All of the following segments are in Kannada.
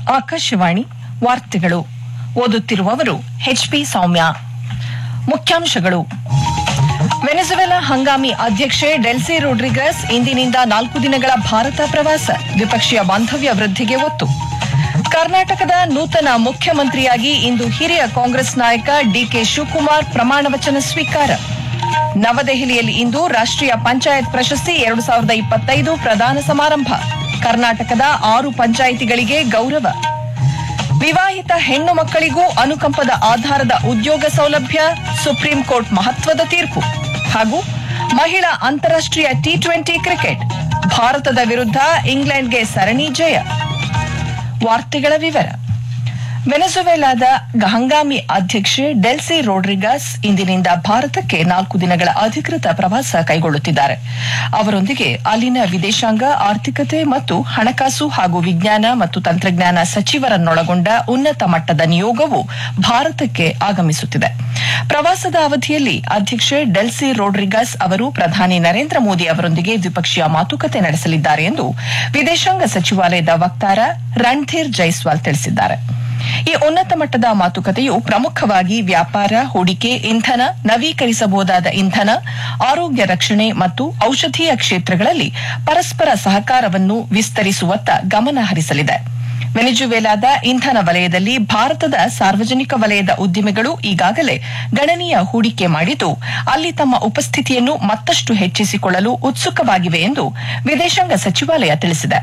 ಆಕಾಶವಾಣಿ ವಾರ್ತೆಗಳು ಓದುತ್ತಿರುವವರು ಎಚ್ಪಿ ಸೌಮ್ಯ ಮುಖ್ಯಾಂಶಗಳು ವೆನೆಜುವೆಲಾ ಹಂಗಾಮಿ ಅಧ್ಯಕ್ಷೆ ಡೆಲ್ಸಿ ರೋಡ್ರಿಗಸ್ ಇಂದಿನಿಂದ ನಾಲ್ಕು ದಿನಗಳ ಭಾರತ ಪ್ರವಾಸ ದ್ವಿಪಕ್ಷೀಯ ಬಾಂಧವ್ಯ ವೃದ್ಧಿಗೆ ಒತ್ತು ಕರ್ನಾಟಕದ ನೂತನ ಮುಖ್ಯಮಂತ್ರಿಯಾಗಿ ಇಂದು ಹಿರಿಯ ಕಾಂಗ್ರೆಸ್ ನಾಯಕ ಡಿಕೆ ಶಿವಕುಮಾರ್ ಪ್ರಮಾಣ ವಚನ ಸ್ವೀಕಾರ ನವದೆಹಲಿಯಲ್ಲಿ ಇಂದು ರಾಷ್ಟ್ರೀಯ ಪಂಚಾಯತ್ ಪ್ರಶಸ್ತಿ ಎರಡು ಸಾವಿರದ ಇಪ್ಪತ್ತೈದು ಪ್ರದಾನ ಸಮಾರಂಭ ಕರ್ನಾಟಕದ ಆರು ಪಂಚಾಯಿತಿಗಳಿಗೆ ಗೌರವ ವಿವಾಹಿತ ಹೆಣ್ಣು ಮಕ್ಕಳಿಗೂ ಅನುಕಂಪದ ಆಧಾರದ ಉದ್ಯೋಗ ಸೌಲಭ್ಯ ಸುಪ್ರೀಂ ಕೋರ್ಟ್ ಮಹತ್ವದ ತೀರ್ಪು ಹಾಗೂ ಮಹಿಳಾ ಅಂತಾರಾಷ್ಟೀಯ ಟಿ ಟ್ವೆಂಟಿ ಕ್ರಿಕೆಟ್ ಭಾರತದ ವಿರುದ್ಧ ಇಂಗ್ಲೆಂಡ್ಗೆ ಸರಣಿ ಜಯ ವಾರ್ತೆಗಳ ವಿವರ ವೆನೆಜುವೆಲಾದ ಹಂಗಾಮಿ ಅಧ್ಯಕ್ಷೆ ಡೆಲ್ಸಿ ರೋಡ್ರಿಗಾಸ್ ಇಂದಿನಿಂದ ಭಾರತಕ್ಕೆ ನಾಲ್ಕು ದಿನಗಳ ಅಧಿಕೃತ ಪ್ರವಾಸ ಕೈಗೊಳ್ಳುತ್ತಿದ್ದಾರೆ ಅವರೊಂದಿಗೆ ಅಲ್ಲಿನ ವಿದೇಶಾಂಗ ಆರ್ಥಿಕತೆ ಮತ್ತು ಹಣಕಾಸು ಹಾಗೂ ವಿಜ್ಞಾನ ಮತ್ತು ತಂತ್ರಜ್ಞಾನ ಸಚಿವರನ್ನೊಳಗೊಂಡ ಉನ್ನತ ಮಟ್ಟದ ನಿಯೋಗವು ಭಾರತಕ್ಕೆ ಆಗಮಿಸುತ್ತಿದೆ ಪ್ರವಾಸದ ಅವಧಿಯಲ್ಲಿ ಅಧ್ಯಕ್ಷೆ ಡೆಲ್ಸಿ ರೋಡ್ರಿಗಾಸ್ ಅವರು ಪ್ರಧಾನಿ ನರೇಂದ್ರ ಮೋದಿ ಅವರೊಂದಿಗೆ ದ್ವಿಪಕ್ಷೀಯ ಮಾತುಕತೆ ನಡೆಸಲಿದ್ದಾರೆ ಎಂದು ವಿದೇಶಾಂಗ ಸಚಿವಾಲಯದ ವಕ್ತಾರ ರಣಧೀರ್ ಜೈಸ್ವಾಲ್ ತಿಳಿಸಿದ್ದಾರೆ ಈ ಉನ್ನತ ಮಟ್ಟದ ಮಾತುಕತೆಯು ಪ್ರಮುಖವಾಗಿ ವ್ಯಾಪಾರ ಹೂಡಿಕೆ ಇಂಧನ ನವೀಕರಿಸಬಹುದಾದ ಇಂಧನ ಆರೋಗ್ಯ ರಕ್ಷಣೆ ಮತ್ತು ಔಷಧೀಯ ಕ್ಷೇತ್ರಗಳಲ್ಲಿ ಪರಸ್ಪರ ಸಹಕಾರವನ್ನು ವಿಸ್ತರಿಸುವತ್ತ ಗಮನ ಹರಿಸಲಿದೆ ವೆನಿಜುವೆಲಾದ ಇಂಧನ ವಲಯದಲ್ಲಿ ಭಾರತದ ಸಾರ್ವಜನಿಕ ವಲಯದ ಉದ್ದಿಮೆಗಳು ಈಗಾಗಲೇ ಗಣನೀಯ ಹೂಡಿಕೆ ಮಾಡಿದ್ದು ಅಲ್ಲಿ ತಮ್ಮ ಉಪಸ್ಥಿತಿಯನ್ನು ಮತ್ತಷ್ಟು ಹೆಚ್ಚಿಸಿಕೊಳ್ಳಲು ಉತ್ಸುಕವಾಗಿವೆ ಎಂದು ವಿದೇಶಾಂಗ ಸಚಿವಾಲಯ ತಿಳಿಸಿದೆ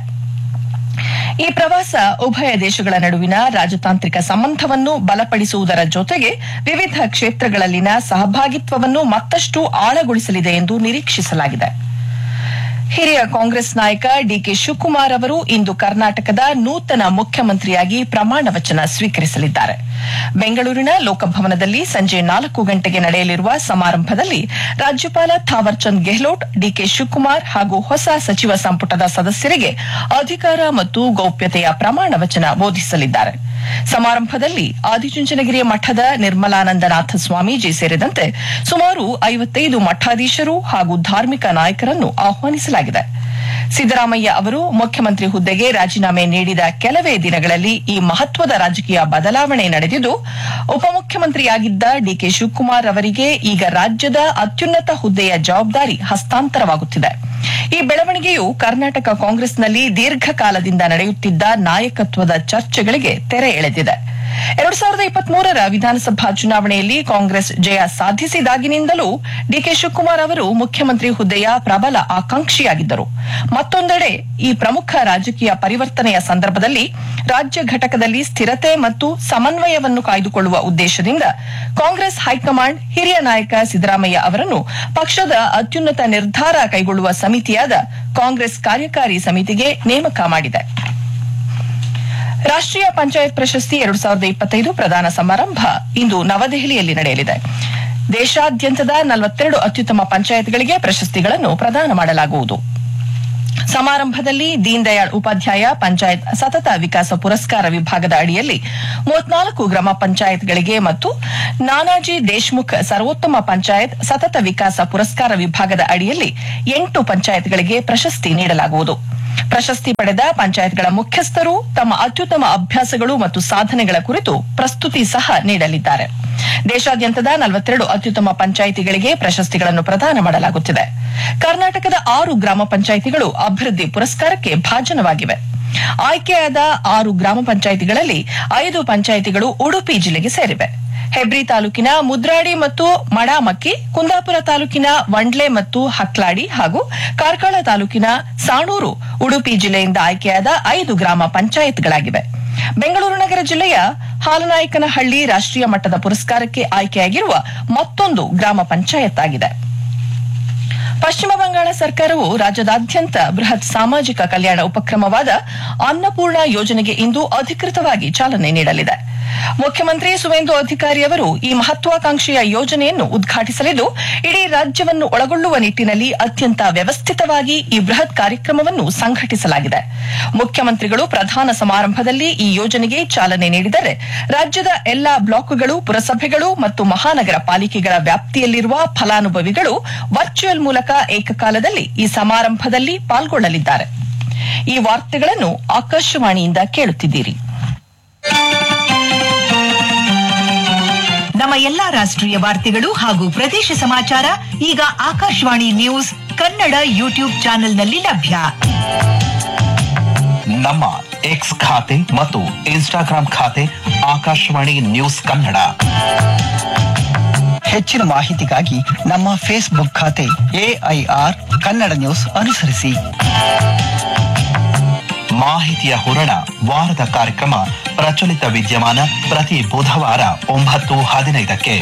ಈ ಪ್ರವಾಸ ಉಭಯ ದೇಶಗಳ ನಡುವಿನ ರಾಜತಾಂತ್ರಿಕ ಸಂಬಂಧವನ್ನು ಬಲಪಡಿಸುವುದರ ಜೊತೆಗೆ ವಿವಿಧ ಕ್ಷೇತ್ರಗಳಲ್ಲಿನ ಸಹಭಾಗಿತ್ವವನ್ನು ಮತ್ತಷ್ಟು ಆಳಗೊಳಿಸಲಿದೆ ಎಂದು ನಿರೀಕ್ಷಿಸಲಾಗಿದೆ ಹಿರಿಯ ಕಾಂಗ್ರೆಸ್ ನಾಯಕ ಡಿಕೆ ಶಿವಕುಮಾರ್ ಅವರು ಇಂದು ಕರ್ನಾಟಕದ ನೂತನ ಮುಖ್ಯಮಂತ್ರಿಯಾಗಿ ಪ್ರಮಾಣ ವಚನ ಸ್ವೀಕರಿಸಲಿದ್ದಾರೆ ಬೆಂಗಳೂರಿನ ಲೋಕಭವನದಲ್ಲಿ ಸಂಜೆ ನಾಲ್ಕು ಗಂಟೆಗೆ ನಡೆಯಲಿರುವ ಸಮಾರಂಭದಲ್ಲಿ ರಾಜ್ಯಪಾಲ ಥಾವರ್ಚಂದ್ ಗೆಹ್ಲೋಟ್ ಡಿಕೆ ಶಿವಕುಮಾರ್ ಹಾಗೂ ಹೊಸ ಸಚಿವ ಸಂಪುಟದ ಸದಸ್ಯರಿಗೆ ಅಧಿಕಾರ ಮತ್ತು ಗೌಪ್ಯತೆಯ ಪ್ರಮಾಣ ವಚನ ಬೋಧಿಸಲಿದ್ದಾರೆ ಸಮಾರಂಭದಲ್ಲಿ ಆದಿಚುಂಚನಗಿರಿ ಮಠದ ನಿರ್ಮಲಾನಂದನಾಥ ಸ್ವಾಮೀಜಿ ಸೇರಿದಂತೆ ಸುಮಾರು ಐವತ್ತೈದು ಮಠಾಧೀಶರು ಹಾಗೂ ಧಾರ್ಮಿಕ ನಾಯಕರನ್ನು ಆಹ್ವಾನಿಸಲಾಗಿದೆ ಸಿದ್ದರಾಮಯ್ಯ ಅವರು ಮುಖ್ಯಮಂತ್ರಿ ಹುದ್ದೆಗೆ ರಾಜೀನಾಮೆ ನೀಡಿದ ಕೆಲವೇ ದಿನಗಳಲ್ಲಿ ಈ ಮಹತ್ವದ ರಾಜಕೀಯ ಬದಲಾವಣೆ ನಡೆದಿದ್ದು ಉಪಮುಖ್ಯಮಂತ್ರಿಯಾಗಿದ್ದ ಡಿಕೆ ಶಿವಕುಮಾರ್ ಅವರಿಗೆ ಈಗ ರಾಜ್ಯದ ಅತ್ಯುನ್ನತ ಹುದ್ದೆಯ ಜವಾಬ್ದಾರಿ ಹಸ್ತಾಂತರವಾಗುತ್ತಿದೆ ಈ ಬೆಳವಣಿಗೆಯು ಕರ್ನಾಟಕ ಕಾಂಗ್ರೆಸ್ನಲ್ಲಿ ದೀರ್ಘಕಾಲದಿಂದ ನಡೆಯುತ್ತಿದ್ದ ನಾಯಕತ್ವದ ಚರ್ಚೆಗಳಿಗೆ ತೆರೆ ಎಳೆದಿದೆ ಎರಡು ಸಾವಿರದ ಇಪ್ಪತ್ಮೂರರ ವಿಧಾನಸಭಾ ಚುನಾವಣೆಯಲ್ಲಿ ಕಾಂಗ್ರೆಸ್ ಜಯ ಸಾಧಿಸಿದಾಗಿನಿಂದಲೂ ಡಿಕೆ ಶಿವಕುಮಾರ್ ಅವರು ಮುಖ್ಯಮಂತ್ರಿ ಹುದ್ದೆಯ ಪ್ರಬಲ ಆಕಾಂಕ್ಷಿಯಾಗಿದ್ದರು ಮತ್ತೊಂದೆಡೆ ಈ ಪ್ರಮುಖ ರಾಜಕೀಯ ಪರಿವರ್ತನೆಯ ಸಂದರ್ಭದಲ್ಲಿ ರಾಜ್ಯ ಘಟಕದಲ್ಲಿ ಸ್ಥಿರತೆ ಮತ್ತು ಸಮನ್ವಯವನ್ನು ಕಾಯ್ದುಕೊಳ್ಳುವ ಉದ್ದೇಶದಿಂದ ಕಾಂಗ್ರೆಸ್ ಹೈಕಮಾಂಡ್ ಹಿರಿಯ ನಾಯಕ ಸಿದ್ದರಾಮಯ್ಯ ಅವರನ್ನು ಪಕ್ಷದ ಅತ್ಯುನ್ನತ ನಿರ್ಧಾರ ಕೈಗೊಳ್ಳುವ ಸಮಿತಿಯಾದ ಕಾಂಗ್ರೆಸ್ ಕಾರ್ಯಕಾರಿ ಸಮಿತಿಗೆ ನೇಮಕ ಮಾಡಿದೆ ರಾಷ್ಟ್ರೀಯ ಪಂಚಾಯತ್ ಪ್ರಶಸ್ತಿ ಎರಡು ಸಾವಿರದ ಇಪ್ಪತ್ತೈದು ಪ್ರದಾನ ಸಮಾರಂಭ ಇಂದು ನವದೆಹಲಿಯಲ್ಲಿ ನಡೆಯಲಿದೆ ದೇಶಾದ್ಯಂತದ ನಲವತ್ತೆರಡು ಅತ್ಯುತ್ತಮ ಪಂಚಾಯತ್ಗಳಿಗೆ ಪ್ರಶಸ್ತಿಗಳನ್ನು ಪ್ರದಾನ ಮಾಡಲಾಗುವುದು ಸಮಾರಂಭದಲ್ಲಿ ದೀನ್ ದಯಾಳ್ ಉಪಾಧ್ಯಾಯ ಪಂಚಾಯತ್ ಸತತ ವಿಕಾಸ ಪುರಸ್ಕಾರ ವಿಭಾಗದ ಅಡಿಯಲ್ಲಿ ಮೂವತ್ನಾಲ್ಕು ಗ್ರಾಮ ಪಂಚಾಯತ್ಗಳಿಗೆ ಮತ್ತು ನಾನಾಜಿ ದೇಶ್ಮುಖ್ ಸರ್ವೋತ್ತಮ ಪಂಚಾಯತ್ ಸತತ ವಿಕಾಸ ಪುರಸ್ಕಾರ ವಿಭಾಗದ ಅಡಿಯಲ್ಲಿ ಎಂಟು ಪಂಚಾಯತ್ಗಳಿಗೆ ಪ್ರಶಸ್ತಿ ನೀಡಲಾಗುವುದು ಪ್ರಶಸ್ತಿ ಪಡೆದ ಪಂಚಾಯತ್ಗಳ ಮುಖ್ಯಸ್ಥರು ತಮ್ಮ ಅತ್ಯುತ್ತಮ ಅಭ್ಯಾಸಗಳು ಮತ್ತು ಸಾಧನೆಗಳ ಕುರಿತು ಪ್ರಸ್ತುತಿ ಸಹ ನೀಡಲಿದ್ದಾರೆ ದೇಶಾದ್ಯಂತದ ನಲವತ್ತೆರಡು ಅತ್ಯುತ್ತಮ ಪಂಚಾಯಿತಿಗಳಿಗೆ ಪ್ರಶಸ್ತಿಗಳನ್ನು ಪ್ರದಾನ ಮಾಡಲಾಗುತ್ತಿದೆ ಕರ್ನಾಟಕದ ಆರು ಗ್ರಾಮ ಪಂಚಾಯಿತಿಗಳು ಅಭಿವೃದ್ಧಿ ಪುರಸ್ಕಾರಕ್ಕೆ ಭಾಜನವಾಗಿವೆ ಆಯ್ಕೆಯಾದ ಆರು ಗ್ರಾಮ ಪಂಚಾಯಿತಿಗಳಲ್ಲಿ ಐದು ಪಂಚಾಯಿತಿಗಳು ಉಡುಪಿ ಜಿಲ್ಲೆಗೆ ಸೇರಿವೆ ಹೆಬ್ರಿ ತಾಲೂಕಿನ ಮುದ್ರಾಡಿ ಮತ್ತು ಮಡಾಮಕ್ಕಿ ಕುಂದಾಪುರ ತಾಲೂಕಿನ ವಂಡ್ಲೆ ಮತ್ತು ಹಕ್ಲಾಡಿ ಹಾಗೂ ಕಾರ್ಕಳ ತಾಲೂಕಿನ ಸಾಣೂರು ಉಡುಪಿ ಜಿಲ್ಲೆಯಿಂದ ಆಯ್ಕೆಯಾದ ಐದು ಗ್ರಾಮ ಪಂಚಾಯತ್ಗಳಾಗಿವೆ ಬೆಂಗಳೂರು ನಗರ ಜಿಲ್ಲೆಯ ಹಾಲನಾಯಕನಹಳ್ಳಿ ರಾಷ್ಟ್ರೀಯ ಮಟ್ಟದ ಪುರಸ್ಕಾರಕ್ಕೆ ಆಯ್ಕೆಯಾಗಿರುವ ಮತ್ತೊಂದು ಗ್ರಾಮ ಪಂಚಾಯತ್ ಆಗಿದೆ ಪಶ್ಚಿಮ ಬಂಗಾಳ ಸರ್ಕಾರವು ರಾಜ್ಯದಾದ್ಯಂತ ಬೃಹತ್ ಸಾಮಾಜಿಕ ಕಲ್ಯಾಣ ಉಪಕ್ರಮವಾದ ಅನ್ನಪೂರ್ಣ ಯೋಜನೆಗೆ ಇಂದು ಅಧಿಕೃತವಾಗಿ ಚಾಲನೆ ನೀಡಲಿದೆ ಮುಖ್ಯಮಂತ್ರಿ ಸುವೇಂದು ಅಧಿಕಾರಿ ಅವರು ಈ ಮಹತ್ವಾಕಾಂಕ್ಷೆಯ ಯೋಜನೆಯನ್ನು ಉದ್ಘಾಟಿಸಲಿದ್ದು ಇಡೀ ರಾಜ್ಯವನ್ನು ಒಳಗೊಳ್ಳುವ ನಿಟ್ಟಿನಲ್ಲಿ ಅತ್ಯಂತ ವ್ಯವಸ್ಥಿತವಾಗಿ ಈ ಬೃಹತ್ ಕಾರ್ಯಕ್ರಮವನ್ನು ಸಂಘಟಿಸಲಾಗಿದೆ ಮುಖ್ಯಮಂತ್ರಿಗಳು ಪ್ರಧಾನ ಸಮಾರಂಭದಲ್ಲಿ ಈ ಯೋಜನೆಗೆ ಚಾಲನೆ ನೀಡಿದರೆ ರಾಜ್ಯದ ಎಲ್ಲಾ ಬ್ಲಾಕ್ಗಳು ಪುರಸಭೆಗಳು ಮತ್ತು ಮಹಾನಗರ ಪಾಲಿಕೆಗಳ ವ್ಯಾಪ್ತಿಯಲ್ಲಿರುವ ಫಲಾನುಭವಿಗಳು ವರ್ಚುವಲ್ ಮೂಲಕ ಏಕಕಾಲದಲ್ಲಿ ಈ ಸಮಾರಂಭದಲ್ಲಿ ಪಾಲ್ಗೊಳ್ಳಲಿದ್ದಾರೆ ಈ ವಾರ್ತೆಗಳನ್ನು ಆಕಾಶವಾಣಿಯಿಂದ ಕೇಳುತ್ತಿದ್ದೀರಿ ನಮ್ಮ ಎಲ್ಲಾ ರಾಷ್ಟ್ರೀಯ ವಾರ್ತೆಗಳು ಹಾಗೂ ಪ್ರದೇಶ ಸಮಾಚಾರ ಈಗ ಆಕಾಶವಾಣಿ ನ್ಯೂಸ್ ಕನ್ನಡ ಯೂಟ್ಯೂಬ್ ಚಾನೆಲ್ನಲ್ಲಿ ಲಭ್ಯ ನಮ್ಮ ಎಕ್ಸ್ ಖಾತೆ ಮತ್ತು ಇನ್ಸ್ಟಾಗ್ರಾಂ ಖಾತೆ ಆಕಾಶವಾಣಿ ನ್ಯೂಸ್ ಕನ್ನಡ ಹೆಚ್ಚಿನ ಮಾಹಿತಿಗಾಗಿ ನಮ್ಮ ಫೇಸ್ಬುಕ್ ಖಾತೆ ಎಐಆರ್ ಕನ್ನಡ ನ್ಯೂಸ್ ಅನುಸರಿಸಿ ಮಾಹಿತಿಯ ಹೂರಣ ವಾರದ ಕಾರ್ಯಕ್ರಮ ಪ್ರಚಲಿತ ವಿದ್ಯಮಾನ ಪ್ರತಿ ಬುಧವಾರ ಒಂಬತ್ತು ಹದಿನೈದಕ್ಕೆ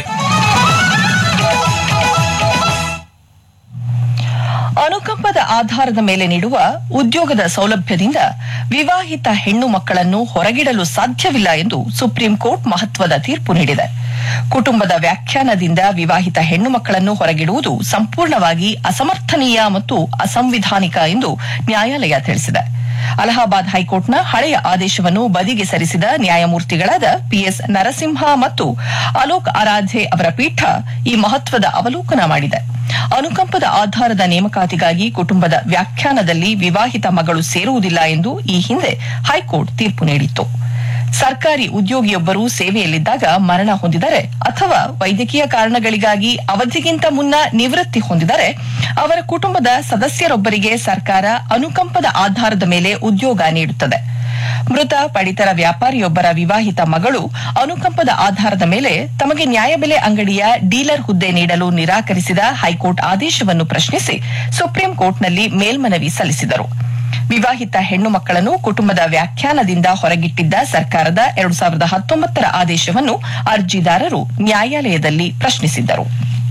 ಅನುಕಂಪದ ಆಧಾರದ ಮೇಲೆ ನೀಡುವ ಉದ್ಯೋಗದ ಸೌಲಭ್ಯದಿಂದ ವಿವಾಹಿತ ಹೆಣ್ಣು ಮಕ್ಕಳನ್ನು ಹೊರಗಿಡಲು ಸಾಧ್ಯವಿಲ್ಲ ಎಂದು ಸುಪ್ರೀಂ ಕೋರ್ಟ್ ಮಹತ್ವದ ತೀರ್ಪು ನೀಡಿದೆ ಕುಟುಂಬದ ವ್ಯಾಖ್ಯಾನದಿಂದ ವಿವಾಹಿತ ಹೆಣ್ಣು ಮಕ್ಕಳನ್ನು ಹೊರಗಿಡುವುದು ಸಂಪೂರ್ಣವಾಗಿ ಅಸಮರ್ಥನೀಯ ಮತ್ತು ಅಸಂವಿಧಾನಿಕ ಎಂದು ನ್ಯಾಯಾಲಯ ತಿಳಿಸಿದೆ ಅಲಹಾಬಾದ್ ಹೈಕೋರ್ಟ್ನ ಹಳೆಯ ಆದೇಶವನ್ನು ಬದಿಗೆ ಸರಿಸಿದ ನ್ಯಾಯಮೂರ್ತಿಗಳಾದ ಪಿಎಸ್ ನರಸಿಂಹ ಮತ್ತು ಅಲೋಕ್ ಆರಾಧೆ ಅವರ ಪೀಠ ಈ ಮಹತ್ವದ ಅವಲೋಕನ ಮಾಡಿದೆ ಅನುಕಂಪದ ಆಧಾರದ ನೇಮಕಾತಿಗಾಗಿ ಕುಟುಂಬದ ವ್ಯಾಖ್ಯಾನದಲ್ಲಿ ವಿವಾಹಿತ ಮಗಳು ಸೇರುವುದಿಲ್ಲ ಎಂದು ಈ ಹಿಂದೆ ಹೈಕೋರ್ಟ್ ತೀರ್ಪು ನೀಡಿತ್ತು ಸರ್ಕಾರಿ ಉದ್ಯೋಗಿಯೊಬ್ಬರು ಸೇವೆಯಲ್ಲಿದ್ದಾಗ ಮರಣ ಹೊಂದಿದರೆ ಅಥವಾ ವೈದ್ಯಕೀಯ ಕಾರಣಗಳಿಗಾಗಿ ಅವಧಿಗಿಂತ ಮುನ್ನ ನಿವೃತ್ತಿ ಹೊಂದಿದರೆ ಅವರ ಕುಟುಂಬದ ಸದಸ್ಯರೊಬ್ಬರಿಗೆ ಸರ್ಕಾರ ಅನುಕಂಪದ ಆಧಾರದ ಮೇಲೆ ಉದ್ಯೋಗ ನೀಡುತ್ತದೆ ಮೃತ ಪಡಿತರ ವ್ಯಾಪಾರಿಯೊಬ್ಬರ ವಿವಾಹಿತ ಮಗಳು ಅನುಕಂಪದ ಆಧಾರದ ಮೇಲೆ ತಮಗೆ ನ್ಯಾಯಬೆಲೆ ಅಂಗಡಿಯ ಡೀಲರ್ ಹುದ್ದೆ ನೀಡಲು ನಿರಾಕರಿಸಿದ ಹೈಕೋರ್ಟ್ ಆದೇಶವನ್ನು ಪ್ರಶ್ನಿಸಿ ಸುಪ್ರೀಂ ಕೋರ್ಟ್ನಲ್ಲಿ ಮೇಲ್ಮನವಿ ಸಲ್ಲಿಸಿದರು ವಿವಾಹಿತ ಹೆಣ್ಣು ಮಕ್ಕಳನ್ನು ಕುಟುಂಬದ ವ್ಯಾಖ್ಯಾನದಿಂದ ಹೊರಗಿಟ್ಟಿದ್ದ ಸರ್ಕಾರದ ಎರಡು ಸಾವಿರದ ಹತ್ತೊಂಬತ್ತರ ಆದೇಶವನ್ನು ಅರ್ಜಿದಾರರು ನ್ಯಾಯಾಲಯದಲ್ಲಿ ಪ್ರಶ್ನಿಸಿದ್ದರು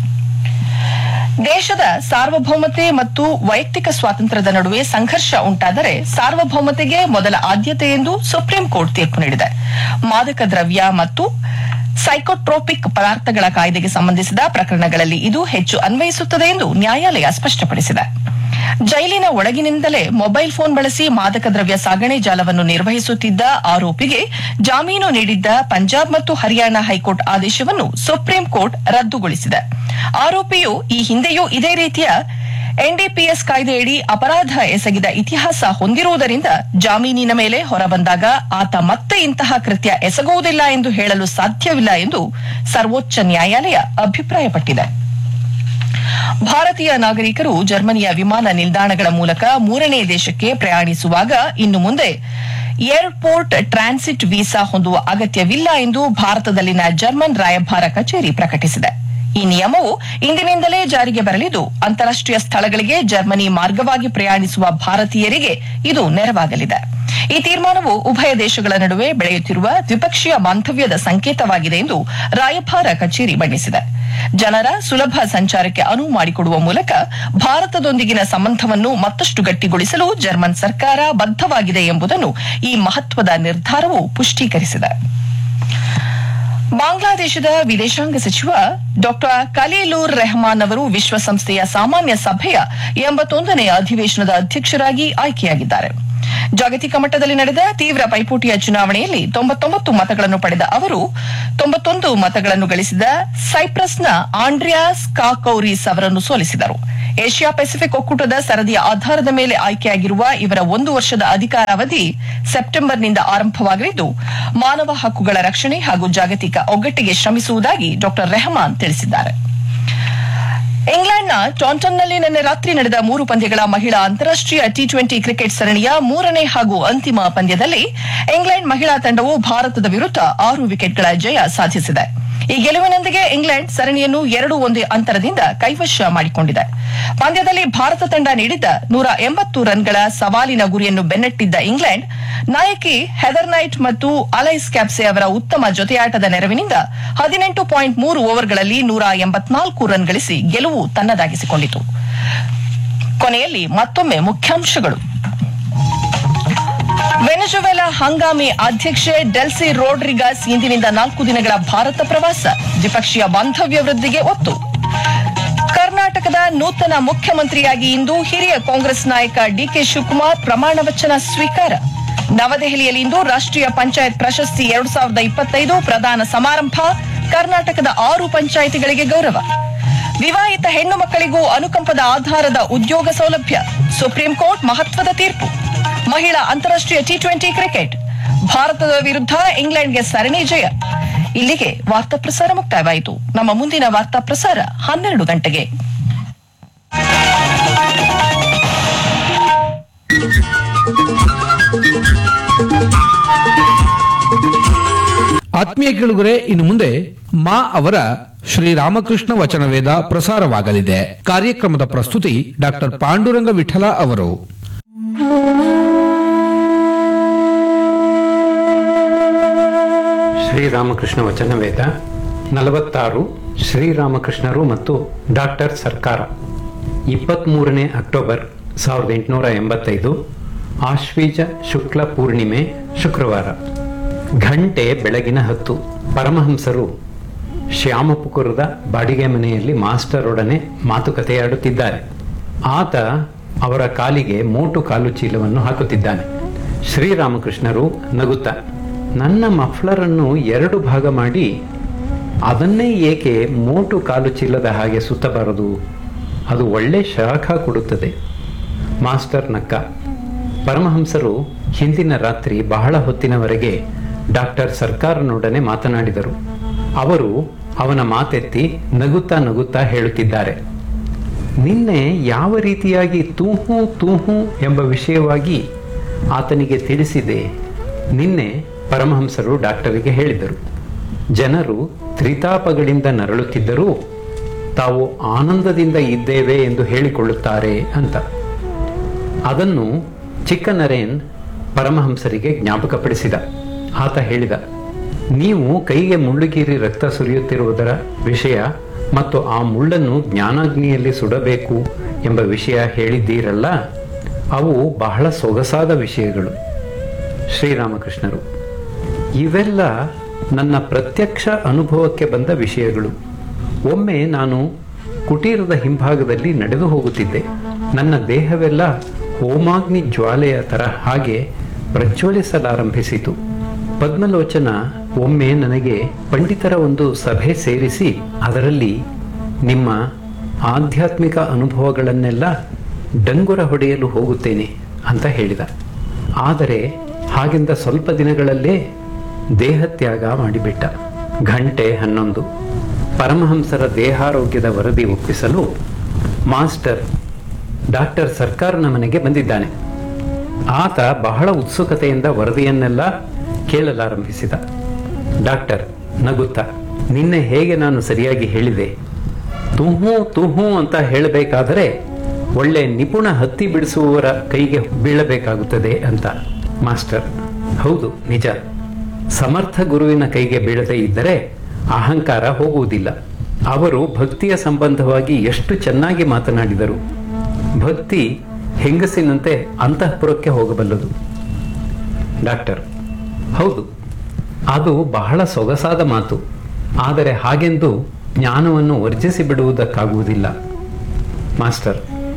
ದೇಶದ ಸಾರ್ವಭೌಮತೆ ಮತ್ತು ವೈಯಕ್ತಿಕ ಸ್ವಾತಂತ್ರ್ಯದ ನಡುವೆ ಸಂಘರ್ಷ ಉಂಟಾದರೆ ಸಾರ್ವಭೌಮತೆಗೆ ಮೊದಲ ಆದ್ಯತೆ ಎಂದು ಸುಪ್ರೀಂ ಕೋರ್ಟ್ ತೀರ್ಪು ನೀಡಿದೆ ಮಾದಕ ದ್ರವ್ಯ ಮತ್ತು ಸೈಕೋಟ್ರೋಪಿಕ್ ಪದಾರ್ಥಗಳ ಕಾಯ್ದೆಗೆ ಸಂಬಂಧಿಸಿದ ಪ್ರಕರಣಗಳಲ್ಲಿ ಇದು ಹೆಚ್ಚು ಅನ್ವಯಿಸುತ್ತದೆ ಎಂದು ನ್ಯಾಯಾಲಯ ಸ್ಪಷ್ಟಪಡಿಸಿದೆ ಜೈಲಿನ ಒಳಗಿನಿಂದಲೇ ಮೊಬೈಲ್ ಫೋನ್ ಬಳಸಿ ಮಾದಕ ದ್ರವ್ಯ ಸಾಗಣೆ ಜಾಲವನ್ನು ನಿರ್ವಹಿಸುತ್ತಿದ್ದ ಆರೋಪಿಗೆ ಜಾಮೀನು ನೀಡಿದ್ದ ಪಂಜಾಬ್ ಮತ್ತು ಹರಿಯಾಣ ಹೈಕೋರ್ಟ್ ಆದೇಶವನ್ನು ಸುಪ್ರೀಂ ಕೋರ್ಟ್ ರದ್ದುಗೊಳಿಸಿದೆ ಆರೋಪಿಯು ಈ ಹಿಂದೆಯೂ ಇದೇ ರೀತಿಯ ಎನ್ಡಿಪಿಎಸ್ ಕಾಯ್ದೆಯಡಿ ಅಪರಾಧ ಎಸಗಿದ ಇತಿಹಾಸ ಹೊಂದಿರುವುದರಿಂದ ಜಾಮೀನಿನ ಮೇಲೆ ಹೊರಬಂದಾಗ ಆತ ಮತ್ತೆ ಇಂತಹ ಕೃತ್ಯ ಎಸಗುವುದಿಲ್ಲ ಎಂದು ಹೇಳಲು ಸಾಧ್ಯವಿಲ್ಲ ಎಂದು ಸರ್ವೋಚ್ಚ ನ್ಯಾಯಾಲಯ ಅಭಿಪ್ರಾಯಪಟ್ಟಿದೆ ಭಾರತೀಯ ನಾಗರಿಕರು ಜರ್ಮನಿಯ ವಿಮಾನ ನಿಲ್ದಾಣಗಳ ಮೂಲಕ ಮೂರನೇ ದೇಶಕ್ಕೆ ಪ್ರಯಾಣಿಸುವಾಗ ಇನ್ನು ಮುಂದೆ ಏರ್ಪೋರ್ಟ್ ಟ್ರಾನ್ಸಿಟ್ ವೀಸಾ ಹೊಂದುವ ಅಗತ್ಯವಿಲ್ಲ ಎಂದು ಭಾರತದಲ್ಲಿನ ಜರ್ಮನ್ ರಾಯಭಾರ ಕಚೇರಿ ಪ್ರಕಟಿಸಿದೆ ಈ ನಿಯಮವು ಇಂದಿನಿಂದಲೇ ಜಾರಿಗೆ ಬರಲಿದ್ದು ಅಂತಾರಾಷ್ಟೀಯ ಸ್ಥಳಗಳಿಗೆ ಜರ್ಮನಿ ಮಾರ್ಗವಾಗಿ ಪ್ರಯಾಣಿಸುವ ಭಾರತೀಯರಿಗೆ ಇದು ನೆರವಾಗಲಿದೆ ಈ ತೀರ್ಮಾನವು ಉಭಯ ದೇಶಗಳ ನಡುವೆ ಬೆಳೆಯುತ್ತಿರುವ ದ್ವಿಪಕ್ಷೀಯ ಬಾಂಧವ್ಯದ ಸಂಕೇತವಾಗಿದೆ ಎಂದು ರಾಯಭಾರ ಕಚೇರಿ ಬಣ್ಣಿಸಿದೆ ಜನರ ಸುಲಭ ಸಂಚಾರಕ್ಕೆ ಅನುವು ಮಾಡಿಕೊಡುವ ಮೂಲಕ ಭಾರತದೊಂದಿಗಿನ ಸಂಬಂಧವನ್ನು ಮತ್ತಷ್ಟು ಗಟ್ಟಿಗೊಳಿಸಲು ಜರ್ಮನ್ ಸರ್ಕಾರ ಬದ್ಧವಾಗಿದೆ ಎಂಬುದನ್ನು ಈ ಮಹತ್ವದ ನಿರ್ಧಾರವು ಪುಷ್ಟೀಕರಿಸಿದೆ ಬಾಂಗ್ಲಾದೇಶದ ವಿದೇಶಾಂಗ ಸಚಿವ ಡಾಕ್ಟರ್ ಖಲೀಲೂರ್ ರೆಹಮಾನ್ ಅವರು ವಿಶ್ವಸಂಸ್ಥೆಯ ಸಾಮಾನ್ಯ ಸಭೆಯ ಎಂಬತ್ತೊಂದನೇ ಅಧಿವೇಶನದ ಅಧ್ಯಕ್ಷರಾಗಿ ಆಯ್ಕೆಯಾಗಿದ್ದಾರೆ ಜಾಗತಿಕ ಮಟ್ಟದಲ್ಲಿ ನಡೆದ ತೀವ್ರ ಪೈಪೋಟಿಯ ಚುನಾವಣೆಯಲ್ಲಿ ತೊಂಬತ್ತೊಂಬತ್ತು ಮತಗಳನ್ನು ಪಡೆದ ಅವರು ತೊಂಬತ್ತೊಂದು ಮತಗಳನ್ನು ಗಳಿಸಿದ ಸೈಪ್ರಸ್ನ ಆಂಡ್ರಿಯಾಸ್ ಕಾಕೌರಿಸ್ ಅವರನ್ನು ಸೋಲಿಸಿದರು ಏಷ್ಯಾ ಪೆಸಿಫಿಕ್ ಒಕ್ಕೂಟದ ಸರದಿಯ ಆಧಾರದ ಮೇಲೆ ಆಯ್ಕೆಯಾಗಿರುವ ಇವರ ಒಂದು ವರ್ಷದ ಅಧಿಕಾರಾವಧಿ ಸೆಪ್ಟೆಂಬರ್ನಿಂದ ಆರಂಭವಾಗಲಿದ್ದು ಮಾನವ ಹಕ್ಕುಗಳ ರಕ್ಷಣೆ ಹಾಗೂ ಜಾಗತಿಕ ಒಗ್ಗಟ್ಟಿಗೆ ಶ್ರಮಿಸುವುದಾಗಿ ಡಾಕ್ಟರ್ ರೆಹಮಾನ್ ತಿಳಿಸಿದ್ದಾರೆ ಇಂಗ್ಲೆಂಡ್ನ ಟಾಂಟನ್ನಲ್ಲಿ ನಿನ್ನೆ ರಾತ್ರಿ ನಡೆದ ಮೂರು ಪಂದ್ಯಗಳ ಮಹಿಳಾ ಅಂತಾರಾಷ್ಟೀಯ ಟಿ ಟ್ವೆಂಟಿ ಕ್ರಿಕೆಟ್ ಸರಣಿಯ ಮೂರನೇ ಹಾಗೂ ಅಂತಿಮ ಪಂದ್ಯದಲ್ಲಿ ಇಂಗ್ಲೆಂಡ್ ಮಹಿಳಾ ತಂಡವು ಭಾರತದ ವಿರುದ್ಧ ಆರು ವಿಕೆಟ್ಗಳ ಜಯ ಸಾಧಿಸಿದೆ ಈ ಗೆಲುವಿನೊಂದಿಗೆ ಇಂಗ್ಲೆಂಡ್ ಸರಣಿಯನ್ನು ಎರಡು ಒಂದು ಅಂತರದಿಂದ ಕೈವಶ ಮಾಡಿಕೊಂಡಿದೆ ಪಂದ್ಯದಲ್ಲಿ ಭಾರತ ತಂಡ ನೀಡಿದ್ದ ನೂರ ಎಂಬತ್ತು ರನ್ಗಳ ಸವಾಲಿನ ಗುರಿಯನ್ನು ಬೆನ್ನಟ್ಟಿದ್ದ ಇಂಗ್ಲೆಂಡ್ ನಾಯಕಿ ಹೆದರ್ ನೈಟ್ ಮತ್ತು ಅಲೈಸ್ ಕ್ಯಾಪ್ಸೆ ಅವರ ಉತ್ತಮ ಜೊತೆಯಾಟದ ನೆರವಿನಿಂದ ಹದಿನೆಂಟು ಪಾಯಿಂಟ್ ಮೂರು ಓವರ್ಗಳಲ್ಲಿ ನೂರ ಎಂಬತ್ನಾಲ್ಕು ರನ್ ಗಳಿಸಿ ಗೆಲುವು ತನ್ನದಾಗಿಸಿಕೊಂಡಿತು ಕೊನೆಯಲ್ಲಿ ಮತ್ತೊಮ್ಮೆ ಮುಖ್ಯಾಂಶಗಳು ವೆನೆಜುವೆಲಾ ಹಂಗಾಮಿ ಅಧ್ಯಕ್ಷೆ ಡೆಲ್ಸಿ ರೋಡ್ರಿಗಾಸ್ ಇಂದಿನಿಂದ ನಾಲ್ಕು ದಿನಗಳ ಭಾರತ ಪ್ರವಾಸ ದ್ವಿಪಕ್ಷೀಯ ಬಾಂಧವ್ಯ ವೃದ್ಧಿಗೆ ಒತ್ತು ಕರ್ನಾಟಕದ ನೂತನ ಮುಖ್ಯಮಂತ್ರಿಯಾಗಿ ಇಂದು ಹಿರಿಯ ಕಾಂಗ್ರೆಸ್ ನಾಯಕ ಡಿಕೆ ಶಿವಕುಮಾರ್ ಪ್ರಮಾಣ ವಚನ ಸ್ವೀಕಾರ ನವದೆಹಲಿಯಲ್ಲಿಂದು ರಾಷ್ಟ್ರೀಯ ಪಂಚಾಯತ್ ಪ್ರಶಸ್ತಿ ಎರಡು ಸಾವಿರದ ಇಪ್ಪತ್ತೈದು ಪ್ರದಾನ ಸಮಾರಂಭ ಕರ್ನಾಟಕದ ಆರು ಪಂಚಾಯಿತಿಗಳಿಗೆ ಗೌರವ ವಿವಾಹಿತ ಹೆಣ್ಣು ಮಕ್ಕಳಿಗೂ ಅನುಕಂಪದ ಆಧಾರದ ಉದ್ಯೋಗ ಸೌಲಭ್ಯ ಸುಪ್ರೀಂ ಕೋರ್ಟ್ ಮಹತ್ವದ ತೀರ್ಪು ಮಹಿಳಾ ಅಂತಾರಾಷ್ಟೀಯ ಟಿ ಟ್ವೆಂಟಿ ಕ್ರಿಕೆಟ್ ಭಾರತದ ವಿರುದ್ಧ ಇಂಗ್ಲೆಂಡ್ಗೆ ಸರಣಿ ಜಯ ಇಲ್ಲಿಗೆ ವಾರ್ತಾ ಪ್ರಸಾರ ಮುಕ್ತಾಯವಾಯಿತು ನಮ್ಮ ಮುಂದಿನ ವಾರ್ತಾ ಪ್ರಸಾರ ಹನ್ನೆರಡು ಗಂಟೆಗೆ ಆತ್ಮೀಯ ಕೇಳುಗರೆ ಇನ್ನು ಮುಂದೆ ಮಾ ಅವರ ಶ್ರೀರಾಮಕೃಷ್ಣ ವಚನವೇದ ಪ್ರಸಾರವಾಗಲಿದೆ ಕಾರ್ಯಕ್ರಮದ ಪ್ರಸ್ತುತಿ ಡಾಕ್ಟರ್ ಪಾಂಡುರಂಗ ವಿಠಲ ಅವರು ಶ್ರೀರಾಮಕೃಷ್ಣ ವಚನವೇದ ನಲವತ್ತಾರು ಶ್ರೀರಾಮಕೃಷ್ಣರು ಮತ್ತು ಡಾಕ್ಟರ್ ಸರ್ಕಾರ ಇಪ್ಪತ್ತ್ಮೂರನೇ ಅಕ್ಟೋಬರ್ ಸಾವಿರದ ಎಂಟುನೂರ ಎಂಬತ್ತೈದು ಆಶ್ವೀಜ ಶುಕ್ಲ ಪೂರ್ಣಿಮೆ ಶುಕ್ರವಾರ ಘಂಟೆ ಬೆಳಗಿನ ಹತ್ತು ಪರಮಹಂಸರು ಶ್ಯಾಮಪುಕುರದ ಬಾಡಿಗೆ ಮನೆಯಲ್ಲಿ ಮಾಸ್ಟರೊಡನೆ ಮಾತುಕತೆಯಾಡುತ್ತಿದ್ದಾರೆ ಆತ ಅವರ ಕಾಲಿಗೆ ಮೋಟು ಕಾಲು ಚೀಲವನ್ನು ಹಾಕುತ್ತಿದ್ದಾನೆ ಶ್ರೀರಾಮಕೃಷ್ಣರು ನಗುತ್ತಾ ನನ್ನ ಮಫ್ಲರನ್ನು ಎರಡು ಭಾಗ ಮಾಡಿ ಅದನ್ನೇ ಏಕೆ ಮೋಟು ಕಾಲು ಚೀಲದ ಹಾಗೆ ಸುತ್ತಬಾರದು ಅದು ಒಳ್ಳೆ ಶಾಖ ಕೊಡುತ್ತದೆ ಮಾಸ್ಟರ್ ನಕ್ಕ ಪರಮಹಂಸರು ಹಿಂದಿನ ರಾತ್ರಿ ಬಹಳ ಹೊತ್ತಿನವರೆಗೆ ಡಾಕ್ಟರ್ ಸರ್ಕಾರನೊಡನೆ ಮಾತನಾಡಿದರು ಅವರು ಅವನ ಮಾತೆತ್ತಿ ನಗುತ್ತಾ ನಗುತ್ತಾ ಹೇಳುತ್ತಿದ್ದಾರೆ ನಿನ್ನೆ ಯಾವ ರೀತಿಯಾಗಿ ತೂಹು ತೂಹು ಎಂಬ ವಿಷಯವಾಗಿ ಆತನಿಗೆ ತಿಳಿಸಿದೆ ನಿನ್ನೆ ಪರಮಹಂಸರು ಡಾಕ್ಟರಿಗೆ ಹೇಳಿದರು ಜನರು ತ್ರಿತಾಪಗಳಿಂದ ನರಳುತ್ತಿದ್ದರೂ ತಾವು ಆನಂದದಿಂದ ಇದ್ದೇವೆ ಎಂದು ಹೇಳಿಕೊಳ್ಳುತ್ತಾರೆ ಅಂತ ಅದನ್ನು ಚಿಕ್ಕ ನರೇನ್ ಪರಮಹಂಸರಿಗೆ ಜ್ಞಾಪಕಪಡಿಸಿದ ಆತ ಹೇಳಿದ ನೀವು ಕೈಗೆ ಮುಳ್ಳುಗೀರಿ ರಕ್ತ ಸುರಿಯುತ್ತಿರುವುದರ ವಿಷಯ ಮತ್ತು ಆ ಮುಳ್ಳನ್ನು ಜ್ಞಾನಾಗ್ನಿಯಲ್ಲಿ ಸುಡಬೇಕು ಎಂಬ ವಿಷಯ ಹೇಳಿದ್ದೀರಲ್ಲ ಅವು ಬಹಳ ಸೊಗಸಾದ ವಿಷಯಗಳು ಶ್ರೀರಾಮಕೃಷ್ಣರು ಇವೆಲ್ಲ ನನ್ನ ಪ್ರತ್ಯಕ್ಷ ಅನುಭವಕ್ಕೆ ಬಂದ ವಿಷಯಗಳು ಒಮ್ಮೆ ನಾನು ಕುಟೀರದ ಹಿಂಭಾಗದಲ್ಲಿ ನಡೆದು ಹೋಗುತ್ತಿದ್ದೆ ನನ್ನ ದೇಹವೆಲ್ಲ ಹೋಮಾಗ್ನಿ ಜ್ವಾಲೆಯ ತರ ಹಾಗೆ ಪ್ರಜ್ವಲಿಸಲಾರಂಭಿಸಿತು ಪದ್ಮಲೋಚನ ಒಮ್ಮೆ ನನಗೆ ಪಂಡಿತರ ಒಂದು ಸಭೆ ಸೇರಿಸಿ ಅದರಲ್ಲಿ ನಿಮ್ಮ ಆಧ್ಯಾತ್ಮಿಕ ಅನುಭವಗಳನ್ನೆಲ್ಲ ಡಂಗುರ ಹೊಡೆಯಲು ಹೋಗುತ್ತೇನೆ ಅಂತ ಹೇಳಿದ ಆದರೆ ಹಾಗೆಂದ ಸ್ವಲ್ಪ ದಿನಗಳಲ್ಲೇ ದೇಹತ್ಯಾಗ ಮಾಡಿಬಿಟ್ಟ ಗಂಟೆ ಹನ್ನೊಂದು ಪರಮಹಂಸರ ದೇಹಾರೋಗ್ಯದ ವರದಿ ಒಪ್ಪಿಸಲು ಮಾಸ್ಟರ್ ಡಾಕ್ಟರ್ ಸರ್ಕಾರನ ಮನೆಗೆ ಬಂದಿದ್ದಾನೆ ಆತ ಬಹಳ ಉತ್ಸುಕತೆಯಿಂದ ವರದಿಯನ್ನೆಲ್ಲ ಕೇಳಲಾರಂಭಿಸಿದ ಡಾಕ್ಟರ್ ನಗುತ್ತಾ ನಿನ್ನೆ ಹೇಗೆ ನಾನು ಸರಿಯಾಗಿ ಹೇಳಿದೆ ತುಹು ತುಹು ಅಂತ ಹೇಳಬೇಕಾದರೆ ಒಳ್ಳೆ ನಿಪುಣ ಹತ್ತಿ ಬಿಡಿಸುವವರ ಕೈಗೆ ಬೀಳಬೇಕಾಗುತ್ತದೆ ಅಂತ ಮಾಸ್ಟರ್ ಹೌದು ನಿಜ ಸಮರ್ಥ ಗುರುವಿನ ಕೈಗೆ ಬೀಳದೇ ಇದ್ದರೆ ಅಹಂಕಾರ ಹೋಗುವುದಿಲ್ಲ ಅವರು ಭಕ್ತಿಯ ಸಂಬಂಧವಾಗಿ ಎಷ್ಟು ಚೆನ್ನಾಗಿ ಮಾತನಾಡಿದರು ಭಕ್ತಿ ಹೆಂಗಸಿನಂತೆ ಅಂತಃಪುರಕ್ಕೆ ಹೋಗಬಲ್ಲದು ಡಾಕ್ಟರ್ ಹೌದು ಅದು ಬಹಳ ಸೊಗಸಾದ ಮಾತು ಆದರೆ ಹಾಗೆಂದು ಜ್ಞಾನವನ್ನು ವರ್ಜಿಸಿ ಬಿಡುವುದಕ್ಕಾಗುವುದಿಲ್ಲ ಮಾಸ್ಟರ್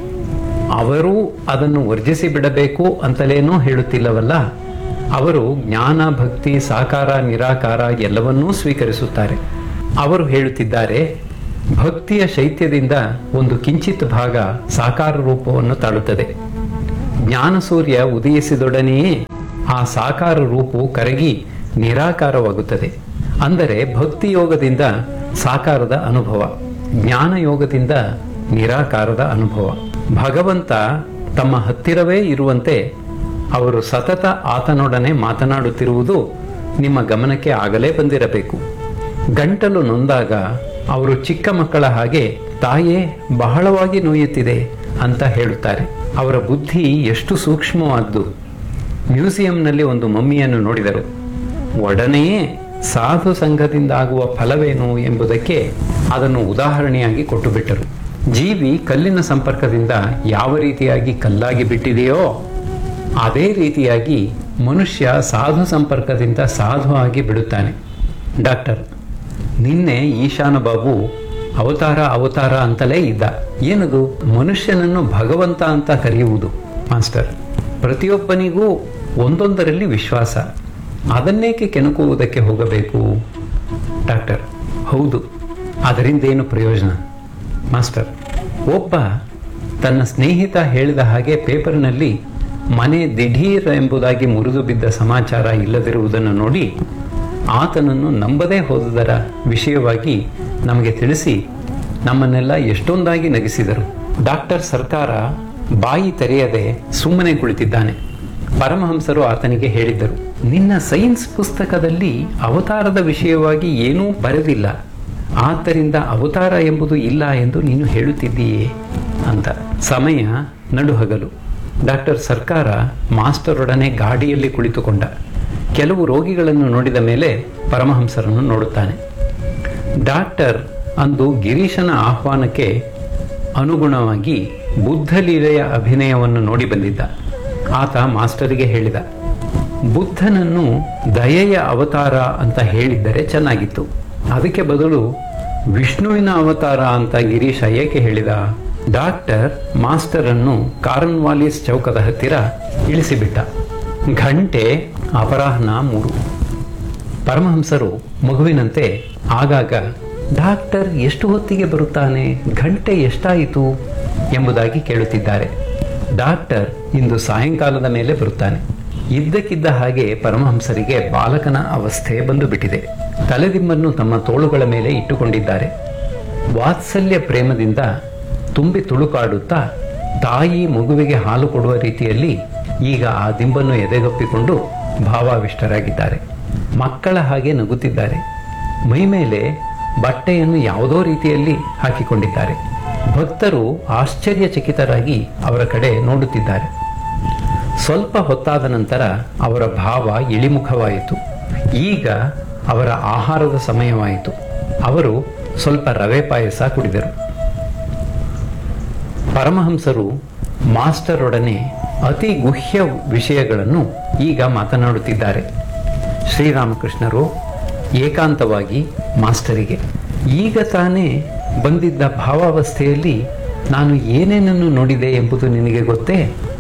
ಅವರೂ ಅದನ್ನು ವರ್ಜಿಸಿ ಬಿಡಬೇಕು ಅಂತಲೇನೂ ಹೇಳುತ್ತಿಲ್ಲವಲ್ಲ ಅವರು ಜ್ಞಾನ ಭಕ್ತಿ ಸಾಕಾರ ನಿರಾಕಾರ ಎಲ್ಲವನ್ನೂ ಸ್ವೀಕರಿಸುತ್ತಾರೆ ಅವರು ಹೇಳುತ್ತಿದ್ದಾರೆ ಭಕ್ತಿಯ ಶೈತ್ಯದಿಂದ ಒಂದು ಕಿಂಚಿತ್ ಭಾಗ ಸಾಕಾರ ರೂಪವನ್ನು ತಾಳುತ್ತದೆ ಜ್ಞಾನ ಸೂರ್ಯ ಉದಯಿಸಿದೊಡನೆಯೇ ಆ ಸಾಕಾರ ರೂಪವು ಕರಗಿ ನಿರಾಕಾರವಾಗುತ್ತದೆ ಅಂದರೆ ಭಕ್ತಿ ಯೋಗದಿಂದ ಸಾಕಾರದ ಅನುಭವ ಜ್ಞಾನ ಯೋಗದಿಂದ ನಿರಾಕಾರದ ಅನುಭವ ಭಗವಂತ ತಮ್ಮ ಹತ್ತಿರವೇ ಇರುವಂತೆ ಅವರು ಸತತ ಆತನೊಡನೆ ಮಾತನಾಡುತ್ತಿರುವುದು ನಿಮ್ಮ ಗಮನಕ್ಕೆ ಆಗಲೇ ಬಂದಿರಬೇಕು ಗಂಟಲು ನೊಂದಾಗ ಅವರು ಚಿಕ್ಕ ಮಕ್ಕಳ ಹಾಗೆ ತಾಯೇ ಬಹಳವಾಗಿ ನೋಯುತ್ತಿದೆ ಅಂತ ಹೇಳುತ್ತಾರೆ ಅವರ ಬುದ್ಧಿ ಎಷ್ಟು ಸೂಕ್ಷ್ಮವಾದ್ದು ಮ್ಯೂಸಿಯಂನಲ್ಲಿ ಒಂದು ಮಮ್ಮಿಯನ್ನು ನೋಡಿದರು ಒಡನೆಯೇ ಸಾಧು ಸಂಘದಿಂದ ಆಗುವ ಫಲವೇನು ಎಂಬುದಕ್ಕೆ ಅದನ್ನು ಉದಾಹರಣೆಯಾಗಿ ಕೊಟ್ಟುಬಿಟ್ಟರು ಜೀವಿ ಕಲ್ಲಿನ ಸಂಪರ್ಕದಿಂದ ಯಾವ ರೀತಿಯಾಗಿ ಕಲ್ಲಾಗಿ ಬಿಟ್ಟಿದೆಯೋ ಅದೇ ರೀತಿಯಾಗಿ ಮನುಷ್ಯ ಸಾಧು ಸಂಪರ್ಕದಿಂದ ಸಾಧು ಆಗಿ ಬಿಡುತ್ತಾನೆ ಡಾಕ್ಟರ್ ನಿನ್ನೆ ಈಶಾನ ಬಾಬು ಅವತಾರ ಅವತಾರ ಅಂತಲೇ ಇದ್ದ ಏನದು ಮನುಷ್ಯನನ್ನು ಭಗವಂತ ಅಂತ ಕರೆಯುವುದು ಮಾಸ್ಟರ್ ಪ್ರತಿಯೊಬ್ಬನಿಗೂ ಒಂದೊಂದರಲ್ಲಿ ವಿಶ್ವಾಸ ಅದನ್ನೇಕೆ ಕೆಣಕುವುದಕ್ಕೆ ಹೋಗಬೇಕು ಡಾಕ್ಟರ್ ಹೌದು ಅದರಿಂದೇನು ಪ್ರಯೋಜನ ಮಾಸ್ಟರ್ ಒಬ್ಬ ತನ್ನ ಸ್ನೇಹಿತ ಹೇಳಿದ ಹಾಗೆ ಪೇಪರ್ನಲ್ಲಿ ಮನೆ ದಿಢೀರ್ ಎಂಬುದಾಗಿ ಮುರಿದು ಬಿದ್ದ ಸಮಾಚಾರ ಇಲ್ಲದಿರುವುದನ್ನು ನೋಡಿ ಆತನನ್ನು ನಂಬದೇ ಹೋದುದರ ವಿಷಯವಾಗಿ ನಮಗೆ ತಿಳಿಸಿ ನಮ್ಮನ್ನೆಲ್ಲ ಎಷ್ಟೊಂದಾಗಿ ನಗಿಸಿದರು ಡಾಕ್ಟರ್ ಸರ್ಕಾರ ಬಾಯಿ ತೆರೆಯದೆ ಸುಮ್ಮನೆ ಕುಳಿತಿದ್ದಾನೆ ಪರಮಹಂಸರು ಆತನಿಗೆ ಹೇಳಿದ್ದರು ನಿನ್ನ ಸೈನ್ಸ್ ಪುಸ್ತಕದಲ್ಲಿ ಅವತಾರದ ವಿಷಯವಾಗಿ ಏನೂ ಬರೆದಿಲ್ಲ ಆದ್ದರಿಂದ ಅವತಾರ ಎಂಬುದು ಇಲ್ಲ ಎಂದು ನೀನು ಹೇಳುತ್ತಿದ್ದೀಯೇ ಅಂತ ಸಮಯ ನಡುಹಗಲು ಡಾಕ್ಟರ್ ಸರ್ಕಾರ ಮಾಸ್ಟರೊಡನೆ ಗಾಡಿಯಲ್ಲಿ ಕುಳಿತುಕೊಂಡ ಕೆಲವು ರೋಗಿಗಳನ್ನು ನೋಡಿದ ಮೇಲೆ ಪರಮಹಂಸರನ್ನು ನೋಡುತ್ತಾನೆ ಡಾಕ್ಟರ್ ಅಂದು ಗಿರೀಶನ ಆಹ್ವಾನಕ್ಕೆ ಅನುಗುಣವಾಗಿ ಬುದ್ಧಲೀಲೆಯ ಅಭಿನಯವನ್ನು ನೋಡಿ ಬಂದಿದ್ದ ಆತ ಮಾಸ್ಟರಿಗೆ ಹೇಳಿದ ಬುದ್ಧನನ್ನು ದಯೆಯ ಅವತಾರ ಅಂತ ಹೇಳಿದ್ದರೆ ಚೆನ್ನಾಗಿತ್ತು ಅದಕ್ಕೆ ಬದಲು ವಿಷ್ಣುವಿನ ಅವತಾರ ಅಂತ ಗಿರೀಶ ಏಕೆ ಹೇಳಿದ ಡಾಕ್ಟರ್ ಮಾಸ್ಟರ್ ಅನ್ನು ಕಾರನ್ವಾಲಿಸ್ ಚೌಕದ ಹತ್ತಿರ ಇಳಿಸಿಬಿಟ್ಟ ಗಂಟೆ ಅಪರಾಹ್ನ ಮೂರು ಪರಮಹಂಸರು ಮಗುವಿನಂತೆ ಆಗಾಗ ಡಾಕ್ಟರ್ ಎಷ್ಟು ಹೊತ್ತಿಗೆ ಬರುತ್ತಾನೆ ಗಂಟೆ ಎಷ್ಟಾಯಿತು ಎಂಬುದಾಗಿ ಕೇಳುತ್ತಿದ್ದಾರೆ ಡಾಕ್ಟರ್ ಇಂದು ಸಾಯಂಕಾಲದ ಮೇಲೆ ಬರುತ್ತಾನೆ ಇದ್ದಕ್ಕಿದ್ದ ಹಾಗೆ ಪರಮಹಂಸರಿಗೆ ಬಾಲಕನ ಅವಸ್ಥೆ ಬಂದು ಬಿಟ್ಟಿದೆ ತಲೆದಿಂಬನ್ನು ತಮ್ಮ ತೋಳುಗಳ ಮೇಲೆ ಇಟ್ಟುಕೊಂಡಿದ್ದಾರೆ ವಾತ್ಸಲ್ಯ ಪ್ರೇಮದಿಂದ ತುಂಬಿ ತುಳುಕಾಡುತ್ತಾ ತಾಯಿ ಮಗುವಿಗೆ ಹಾಲು ಕೊಡುವ ರೀತಿಯಲ್ಲಿ ಈಗ ಆ ದಿಂಬನ್ನು ಎದೆಗಪ್ಪಿಕೊಂಡು ಭಾವಾವಿಷ್ಟರಾಗಿದ್ದಾರೆ ಮಕ್ಕಳ ಹಾಗೆ ನಗುತ್ತಿದ್ದಾರೆ ಮೈಮೇಲೆ ಬಟ್ಟೆಯನ್ನು ಯಾವುದೋ ರೀತಿಯಲ್ಲಿ ಹಾಕಿಕೊಂಡಿದ್ದಾರೆ ಭಕ್ತರು ಆಶ್ಚರ್ಯಚಕಿತರಾಗಿ ಅವರ ಕಡೆ ನೋಡುತ್ತಿದ್ದಾರೆ ಸ್ವಲ್ಪ ಹೊತ್ತಾದ ನಂತರ ಅವರ ಭಾವ ಇಳಿಮುಖವಾಯಿತು ಈಗ ಅವರ ಆಹಾರದ ಸಮಯವಾಯಿತು ಅವರು ಸ್ವಲ್ಪ ರವೆ ಪಾಯಸ ಕುಡಿದರು ಪರಮಹಂಸರು ಮಾಸ್ಟರೊಡನೆ ಅತಿ ಗುಹ್ಯ ವಿಷಯಗಳನ್ನು ಈಗ ಮಾತನಾಡುತ್ತಿದ್ದಾರೆ ಶ್ರೀರಾಮಕೃಷ್ಣರು ಏಕಾಂತವಾಗಿ ಮಾಸ್ಟರಿಗೆ ಈಗ ತಾನೇ ಬಂದಿದ್ದ ಭಾವಾವಸ್ಥೆಯಲ್ಲಿ ನಾನು ಏನೇನನ್ನು ನೋಡಿದೆ ಎಂಬುದು ನಿನಗೆ ಗೊತ್ತೇ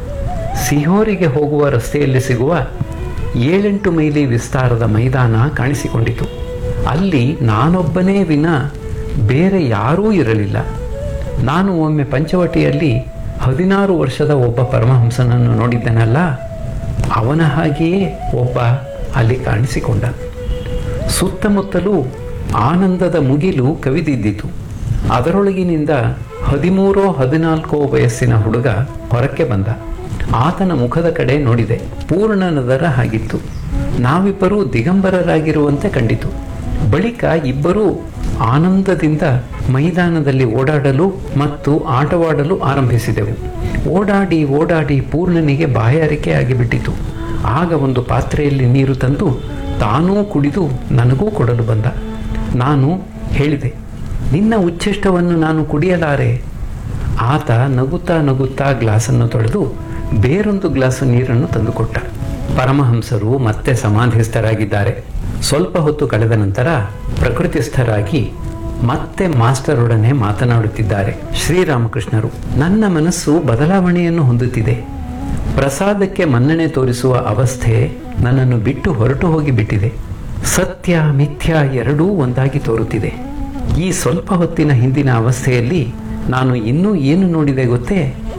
ಸಿಹೋರಿಗೆ ಹೋಗುವ ರಸ್ತೆಯಲ್ಲಿ ಸಿಗುವ ಏಳೆಂಟು ಮೈಲಿ ವಿಸ್ತಾರದ ಮೈದಾನ ಕಾಣಿಸಿಕೊಂಡಿತು ಅಲ್ಲಿ ನಾನೊಬ್ಬನೇ ವಿನ ಬೇರೆ ಯಾರೂ ಇರಲಿಲ್ಲ ನಾನು ಒಮ್ಮೆ ಪಂಚವಟಿಯಲ್ಲಿ ಹದಿನಾರು ವರ್ಷದ ಒಬ್ಬ ಪರಮಹಂಸನನ್ನು ನೋಡಿದ್ದನಲ್ಲ ಅವನ ಹಾಗೆಯೇ ಒಬ್ಬ ಅಲ್ಲಿ ಕಾಣಿಸಿಕೊಂಡ ಸುತ್ತಮುತ್ತಲೂ ಆನಂದದ ಮುಗಿಲು ಕವಿದಿದ್ದಿತು ಅದರೊಳಗಿನಿಂದ ಹದಿಮೂರೋ ಹದಿನಾಲ್ಕೋ ವಯಸ್ಸಿನ ಹುಡುಗ ಹೊರಕ್ಕೆ ಬಂದ ಆತನ ಮುಖದ ಕಡೆ ನೋಡಿದೆ ಪೂರ್ಣನದರ ಹಾಗಿತ್ತು ನಾವಿಬ್ಬರೂ ದಿಗಂಬರರಾಗಿರುವಂತೆ ಕಂಡಿತು ಬಳಿಕ ಇಬ್ಬರೂ ಆನಂದದಿಂದ ಮೈದಾನದಲ್ಲಿ ಓಡಾಡಲು ಮತ್ತು ಆಟವಾಡಲು ಆರಂಭಿಸಿದೆವು ಓಡಾಡಿ ಓಡಾಡಿ ಪೂರ್ಣನಿಗೆ ಬಾಯಾರಿಕೆ ಆಗಿಬಿಟ್ಟಿತು ಆಗ ಒಂದು ಪಾತ್ರೆಯಲ್ಲಿ ನೀರು ತಂದು ತಾನೂ ಕುಡಿದು ನನಗೂ ಕೊಡಲು ಬಂದ ನಾನು ಹೇಳಿದೆ ನಿನ್ನ ಉಚ್ಚಿಷ್ಟವನ್ನು ನಾನು ಕುಡಿಯಲಾರೆ ಆತ ನಗುತ್ತಾ ನಗುತ್ತಾ ಗ್ಲಾಸನ್ನು ತೊಳೆದು ಬೇರೊಂದು ಗ್ಲಾಸು ನೀರನ್ನು ತಂದುಕೊಟ್ಟ ಪರಮಹಂಸರು ಮತ್ತೆ ಸಮಾಧಿಸ್ಥರಾಗಿದ್ದಾರೆ ಸ್ವಲ್ಪ ಹೊತ್ತು ಕಳೆದ ನಂತರ ಪ್ರಕೃತಿಸ್ಥರಾಗಿ ಮತ್ತೆ ಮಾಸ್ಟರೊಡನೆ ಮಾತನಾಡುತ್ತಿದ್ದಾರೆ ಶ್ರೀರಾಮಕೃಷ್ಣರು ನನ್ನ ಮನಸ್ಸು ಬದಲಾವಣೆಯನ್ನು ಹೊಂದುತ್ತಿದೆ ಪ್ರಸಾದಕ್ಕೆ ಮನ್ನಣೆ ತೋರಿಸುವ ಅವಸ್ಥೆ ನನ್ನನ್ನು ಬಿಟ್ಟು ಹೊರಟು ಹೋಗಿ ಬಿಟ್ಟಿದೆ ಸತ್ಯ ಮಿಥ್ಯ ಎರಡೂ ಒಂದಾಗಿ ತೋರುತ್ತಿದೆ ಈ ಸ್ವಲ್ಪ ಹೊತ್ತಿನ ಹಿಂದಿನ ಅವಸ್ಥೆಯಲ್ಲಿ ನಾನು ಇನ್ನೂ ಏನು ನೋಡಿದೆ ಗೊತ್ತೇ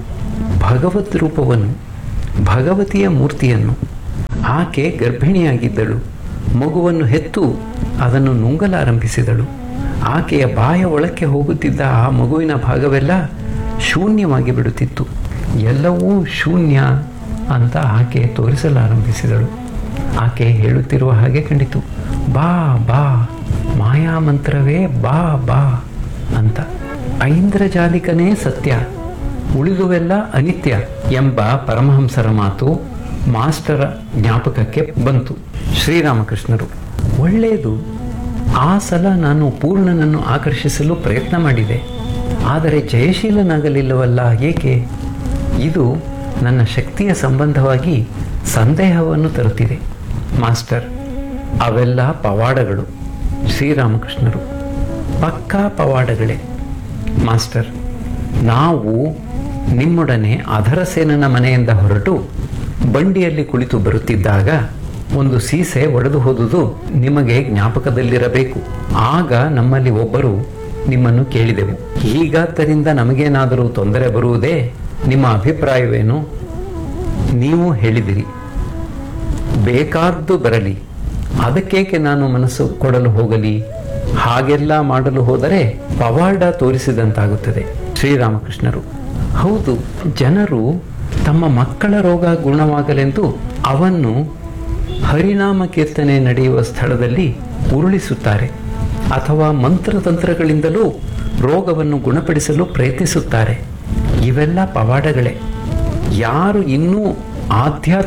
ಭಗವದ್ ರೂಪವನ್ನು ಭಗವತಿಯ ಮೂರ್ತಿಯನ್ನು ಆಕೆ ಗರ್ಭಿಣಿಯಾಗಿದ್ದಳು ಮಗುವನ್ನು ಹೆತ್ತು ಅದನ್ನು ನುಂಗಲಾರಂಭಿಸಿದಳು ಆಕೆಯ ಬಾಯ ಒಳಕ್ಕೆ ಹೋಗುತ್ತಿದ್ದ ಆ ಮಗುವಿನ ಭಾಗವೆಲ್ಲ ಶೂನ್ಯವಾಗಿ ಬಿಡುತ್ತಿತ್ತು ಎಲ್ಲವೂ ಶೂನ್ಯ ಅಂತ ಆಕೆ ತೋರಿಸಲಾರಂಭಿಸಿದಳು ಆಕೆ ಹೇಳುತ್ತಿರುವ ಹಾಗೆ ಕಂಡಿತು ಬಾ ಬಾ ಮಾಯಾಮಂತ್ರವೇ ಬಾ ಬಾ ಅಂತ ಐಂದ್ರಜಾಲಿಕನೇ ಸತ್ಯ ಉಳಿದುವೆಲ್ಲ ಅನಿತ್ಯ ಎಂಬ ಪರಮಹಂಸರ ಮಾತು ಮಾಸ್ಟರ ಜ್ಞಾಪಕಕ್ಕೆ ಬಂತು ಶ್ರೀರಾಮಕೃಷ್ಣರು ಒಳ್ಳೆಯದು ಆ ಸಲ ನಾನು ಪೂರ್ಣನನ್ನು ಆಕರ್ಷಿಸಲು ಪ್ರಯತ್ನ ಮಾಡಿದೆ ಆದರೆ ಜಯಶೀಲನಾಗಲಿಲ್ಲವಲ್ಲ ಏಕೆ ಇದು ನನ್ನ ಶಕ್ತಿಯ ಸಂಬಂಧವಾಗಿ ಸಂದೇಹವನ್ನು ತರುತ್ತಿದೆ ಮಾಸ್ಟರ್ ಅವೆಲ್ಲ ಪವಾಡಗಳು ಶ್ರೀರಾಮಕೃಷ್ಣರು ಪಕ್ಕಾ ಪವಾಡಗಳೇ ಮಾಸ್ಟರ್ ನಾವು ನಿಮ್ಮೊಡನೆ ಅಧರಸೇನನ ಮನೆಯಿಂದ ಹೊರಟು ಬಂಡಿಯಲ್ಲಿ ಕುಳಿತು ಬರುತ್ತಿದ್ದಾಗ ಒಂದು ಸೀಸೆ ಒಡೆದು ಹೋದುದು ನಿಮಗೆ ಜ್ಞಾಪಕದಲ್ಲಿರಬೇಕು ಆಗ ನಮ್ಮಲ್ಲಿ ಒಬ್ಬರು ನಿಮ್ಮನ್ನು ಕೇಳಿದೆವು ಹೀಗಾದ್ದರಿಂದ ನಮಗೇನಾದರೂ ತೊಂದರೆ ಬರುವುದೇ ನಿಮ್ಮ ಅಭಿಪ್ರಾಯವೇನು ನೀವು ಹೇಳಿದಿರಿ ಬೇಕಾದ್ದು ಬರಲಿ ಅದಕ್ಕೇಕೆ ನಾನು ಮನಸ್ಸು ಕೊಡಲು ಹೋಗಲಿ ಹಾಗೆಲ್ಲ ಮಾಡಲು ಹೋದರೆ ಪವಾಡ ತೋರಿಸಿದಂತಾಗುತ್ತದೆ ಶ್ರೀರಾಮಕೃಷ್ಣರು ಹೌದು ಜನರು ತಮ್ಮ ಮಕ್ಕಳ ರೋಗ ಗುಣವಾಗಲೆಂದು ಅವನ್ನು ಹರಿನಾಮ ಕೀರ್ತನೆ ನಡೆಯುವ ಸ್ಥಳದಲ್ಲಿ ಉರುಳಿಸುತ್ತಾರೆ ಅಥವಾ ಮಂತ್ರತಂತ್ರಗಳಿಂದಲೂ ರೋಗವನ್ನು ಗುಣಪಡಿಸಲು ಪ್ರಯತ್ನಿಸುತ್ತಾರೆ ಇವೆಲ್ಲ ಪವಾಡಗಳೇ ಯಾರು ಇನ್ನೂ ಆಧ್ಯಾತ್ಮ